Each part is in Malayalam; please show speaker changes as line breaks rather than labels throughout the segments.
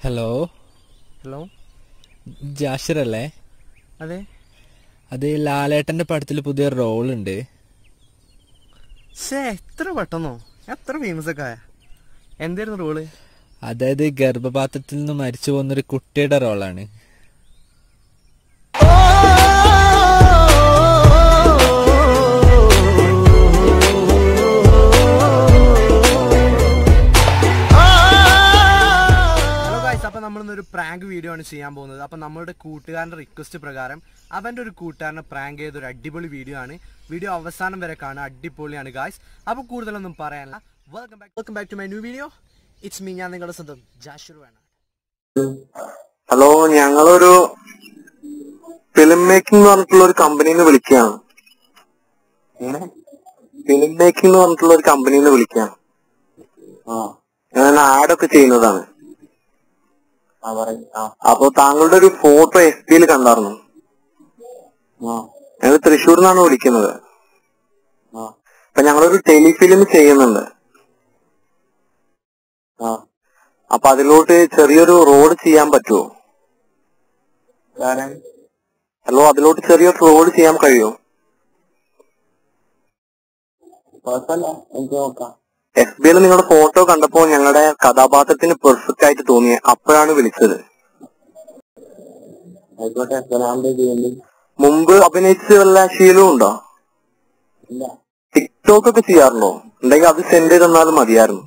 ഹലോ
ഹലോ
ജാഷിർ അല്ലേ
അതെ
അത് ലാലേട്ടന്റെ പടത്തിൽ പുതിയ റോൾ ഉണ്ട്
ഷേ എത്ര പെട്ടെന്നോ എത്ര ഫേമസ് ഒക്കെ ആയ എന്തായിരുന്നു റോള്
അതായത് ഗർഭപാത്രത്തിൽ നിന്ന് മരിച്ചു പോകുന്നൊരു കുട്ടിയുടെ റോളാണ്
ഹലോ ഗായ്സ് അപ്പൊ നമ്മൾ ഇന്നൊരു പ്രാങ്ക് വീഡിയോ ആണ് ചെയ്യാൻ പോകുന്നത് അപ്പൊ നമ്മളുടെ കൂട്ടുകാരന്റെ റിക്വസ്റ്റ് പ്രകാരം അവന്റെ ഒരു കൂട്ടുകാരനെ പ്രാങ്ക് ചെയ്ത ഒരു അടിപൊളി വീഡിയോ ആണ് വീഡിയോ അവസാനം വരെ കാണാൻ അടിപൊളിയാണ് ഗായ്സ് അപ്പൊ കൂടുതലൊന്നും പറയാനില്ല welcome back welcome back to my new video it's me ഞാൻ നിങ്ങളുടെ സ്വന്തം ജാഷുർ വേണം
ഹലോ ഞങ്ങളൊരു ഫിലിം മേക്കിംഗ് എന്ന് പറഞ്ഞിട്ടുള്ള ഒരു കമ്പനിയിൽ നിന്ന് വിളിക്കുകയാണ് ഫിലിം മേക്കിംഗ് എന്ന് പറഞ്ഞിട്ടുള്ള ഒരു കമ്പനിയിൽ നിന്ന് വിളിക്കുകയാണ് ഞാൻ ആഡൊക്കെ ചെയ്യുന്നതാണ് അപ്പൊ താങ്കളുടെ ഒരു ഫോട്ടോ എഫ് പിയിൽ കണ്ടായിരുന്നു ഞങ്ങൾ തൃശ്ശൂരിൽ നിന്നാണ് വിളിക്കുന്നത് അപ്പൊ ഞങ്ങളൊരു ടെലിഫിലിം ചെയ്യുന്നുണ്ട് അപ്പൊ അതിലോട്ട് ചെറിയൊരു റോഡ് ചെയ്യാൻ പറ്റുമോ ഹലോ അതിലോട്ട് ചെറിയൊരു റോഡ് ചെയ്യാൻ കഴിയുമോ എഫ് ബിയിൽ നിങ്ങളുടെ ഫോട്ടോ കണ്ടപ്പോ ഞങ്ങളുടെ കഥാപാത്രത്തിന് പെർഫെക്റ്റ് ആയിട്ട് തോന്നിയ അപ്പോഴാണ് വിളിച്ചത് മുമ്പ് അഭിനയിച്ച വല്ല ശീലവും ഉണ്ടോ ടിക്ടോക്ക് ഒക്കെ ചെയ്യാറുണ്ടോ ഉണ്ടെങ്കിൽ അത് സെൻഡ് ചെയ്ത് തന്നാലും മതിയായിരുന്നു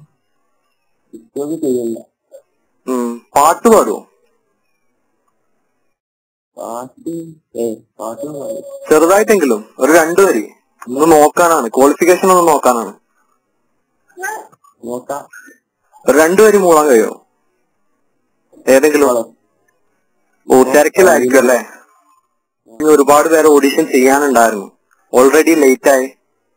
ഉം. പാട്ട് പാടുവോ ചെറുതായിട്ടെങ്കിലും ഒരു രണ്ടു വരി ഒന്ന് നോക്കാനാണ് ക്വാളിഫിക്കേഷൻ ഒന്ന് നോക്കാനാണ് ഒരു രണ്ടു വരി മൂളാൻ കഴിയോ ഏതെങ്കിലും ഓ തിരക്കിലായിരിക്കും അല്ലേ ഇനി ഒരുപാട് പേര് ഓഡിഷൻ ചെയ്യാനുണ്ടായിരുന്നു ഓൾറെഡി ലേറ്റ് ആയി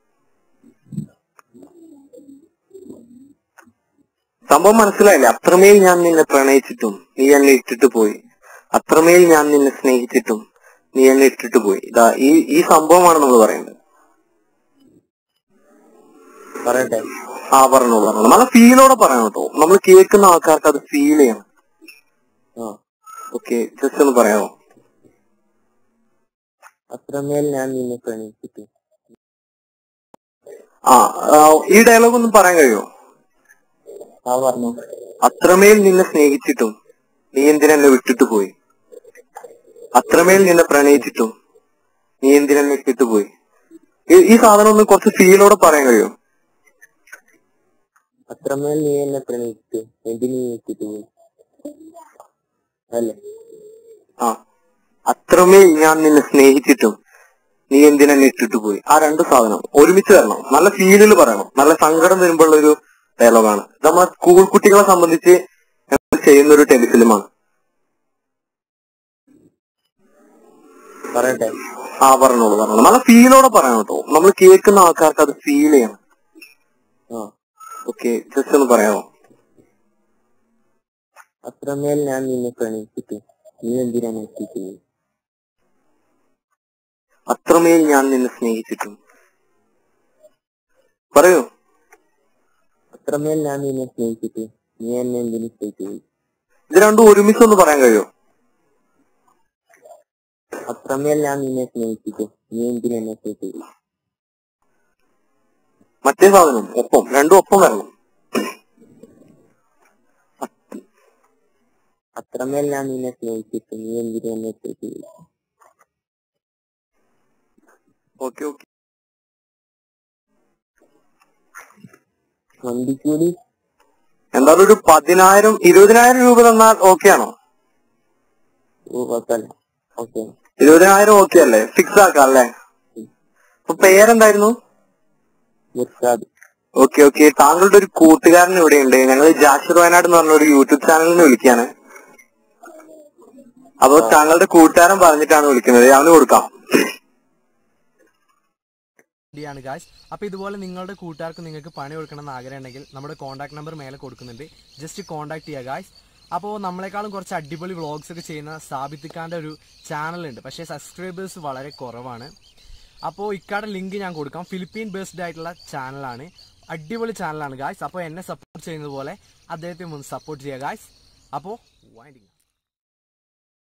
സംഭവം മനസ്സിലായില്ലേ അത്രമേൽ ഞാൻ നിന്നെ പ്രണയിച്ചിട്ടും നീ എന്നെ ഇട്ടിട്ട് പോയി അത്രമേൽ ഞാൻ നിന്നെ സ്നേഹിച്ചിട്ടും നീ എന്നെ ഇട്ടിട്ട് പോയി ഇതാ ഈ ഈ സംഭവമാണ് നമ്മൾ പറയുന്നത് പറയട്ടെ ആ പറഞ്ഞോളൂ പറഞ്ഞോളൂ നല്ല ഫീലോടെ പറയണം കേട്ടോ നമ്മൾ കേൾക്കുന്ന ആൾക്കാർക്ക് അത് ഫീൽ ചെയ്യണം ഓക്കെ ജസ്റ്റ് ഒന്ന് പറയാമോ
അത്രമേൽ ഞാൻ നിന്നെ പ്രണയിച്ചിട്ട്
ആ ആ, ഈ ഡയലോഗ് ഒന്ന് പറയാൻ കഴിയുമോ
ആ പറഞ്ഞു
അത്രമേൽ നിന്നെ സ്നേഹിച്ചിട്ടും നീ എന്തിനെന്നെ വിട്ടിട്ട് പോയി അത്രമേൽ നിന്നെ പ്രണയിച്ചിട്ടും നീ എന്തിനെന്നെ ഇട്ടിട്ട് പോയി ഈ- ഈ സാധനം ഒന്ന് കുറച്ച് ഫീലോടെ പറയാൻ കഴിയുമോ
അത്രമേൽ നീ എന്നെ പ്രണയിച്ചിട്ട് എന്തിനു നീ എത്തിയിട്ട് പോയി അല്ലേ
ആ അത്രമേൽ ഞാൻ നിന്നെ സ്നേഹിച്ചിട്ടും നീ എന്തിനെന്നെ ഇട്ടിട്ട് പോയി ആ രണ്ട് സാധനം ഒരുമിച്ച് വരണം നല്ല ഫീലിൽ പറയണം നല്ല സങ്കടം വരുമ്പോഴുള്ള ഒരു ഡയലോഗാണ് ഇത് നമ്മളെ സ്കൂൾ കുട്ടികളെ സംബന്ധിച്ച് ഞങ്ങൾ ചെയ്യുന്ന ഒരു ടെലിഫിലിമാണ്
പറയട്ടെ
ആ പറഞ്ഞോളൂ പറഞ്ഞോളൂ നല്ല ഫീലോടെ പറയണം കേട്ടോ നമ്മൾ കേൾക്കുന്ന ആൾക്കാർക്ക് അത് ഫീൽ ചെയ്യണം
ആ
ഓക്കെ ജസ്റ്റ് ഒന്ന് പറയാമോ
അത്രമേൽ ഞാൻ നിന്നെ പ്രണയിച്ചിട്ട് നീ എന്തിനാണ് എത്തിയിട്ട് പോയി
അത്രമേൽ ഞാൻ നിന്നെ സ്നേഹിച്ചിട്ടും പറയൂ
അത്രമേൽ ഞാൻ നിന്നെ സ്നേഹിച്ചിട്ട് നീ എന്നെ എന്തിനു ഇട്ടിട്ട് പോയി
ഇത് രണ്ടും ഒരുമിച്ച് ഒന്ന് പറയാൻ കഴിയോ
അത്രമേൽ ഞാൻ നിന്നെ സ്നേഹിച്ചിട്ട് നീ എന്തിനു എന്നെ ഇട്ടിട്ട് പോയി
മറ്റേ സാധനം ഒപ്പം രണ്ടും ഒപ്പം വരണം
അത്രമേൽ ഞാൻ നിന്നെ സ്നേഹിച്ചിട്ട് നീ എന്തിനു എന്നെ ഇട്ടിട്ട് പോയി
ഓക്കെ ഓക്കെ
വണ്ടിക്കൂലി
എന്തായാലും ഒരു പതിനായിരം ഇരുപതിനായിരം രൂപ തന്നാൽ ഓക്കെ ആണോ
ഓ കുഴപ്പമില്ല ഓക്കെ
ഇരുപതിനായിരം ഓക്കെ അല്ലേ ഫിക്സ് ആക്കാം അല്ലേ അപ്പൊ പേരെന്തായിരുന്നു
മുർഷാദ്
ഓക്കെ ഓക്കെ താങ്കളുടെ ഒരു കൂട്ടുകാരൻ ഇവിടെയുണ്ട് ഞങ്ങൾ ജാഷിർ വയനാട് എന്ന് പറഞ്ഞ ഒരു യൂട്യൂബ് ചാനലിൽ നിന്ന് വിളിക്കാണ് അപ്പൊ താങ്കളുടെ കൂട്ടുകാരൻ പറഞ്ഞിട്ടാണ് വിളിക്കുന്നത് അവന് കൊടുക്കാം
ാണ് ഗായ്സ് അപ്പൊ ഇതുപോലെ നിങ്ങളുടെ കൂട്ടുകാർക്ക് നിങ്ങൾക്ക് പണി കൊടുക്കണം എന്ന് ആഗ്രഹം ഉണ്ടെങ്കിൽ നമ്മുടെ കോൺടാക്ട് നമ്പർ മേലെ കൊടുക്കുന്നുണ്ട് ജസ്റ്റ് കോൺടാക്ട് ചെയ്യുക ഗായ്സ് അപ്പോൾ നമ്മളെക്കാളും കുറച്ച് അടിപൊളി വ്ളോഗ്സ് ഒക്കെ ചെയ്യുന്ന സ്ഥാപിത്തിക്കാൻ്റെ ഒരു ചാനലുണ്ട് പക്ഷേ സബ്സ്ക്രൈബേഴ്സ് വളരെ കുറവാണ് അപ്പോൾ ഇക്കാടെ ലിങ്ക് ഞാൻ കൊടുക്കാം ഫിലിപ്പീൻ ബേസ്ഡ് ആയിട്ടുള്ള ചാനലാണ് അടിപൊളി ചാനലാണ് ഗായ്സ് അപ്പോൾ എന്നെ സപ്പോർട്ട് ചെയ്യുന്നത് പോലെ അദ്ദേഹത്തെ ഒന്ന് സപ്പോർട്ട് ചെയ്യുക ഗായ്സ് അപ്പോൾ വൈൻഡിങ്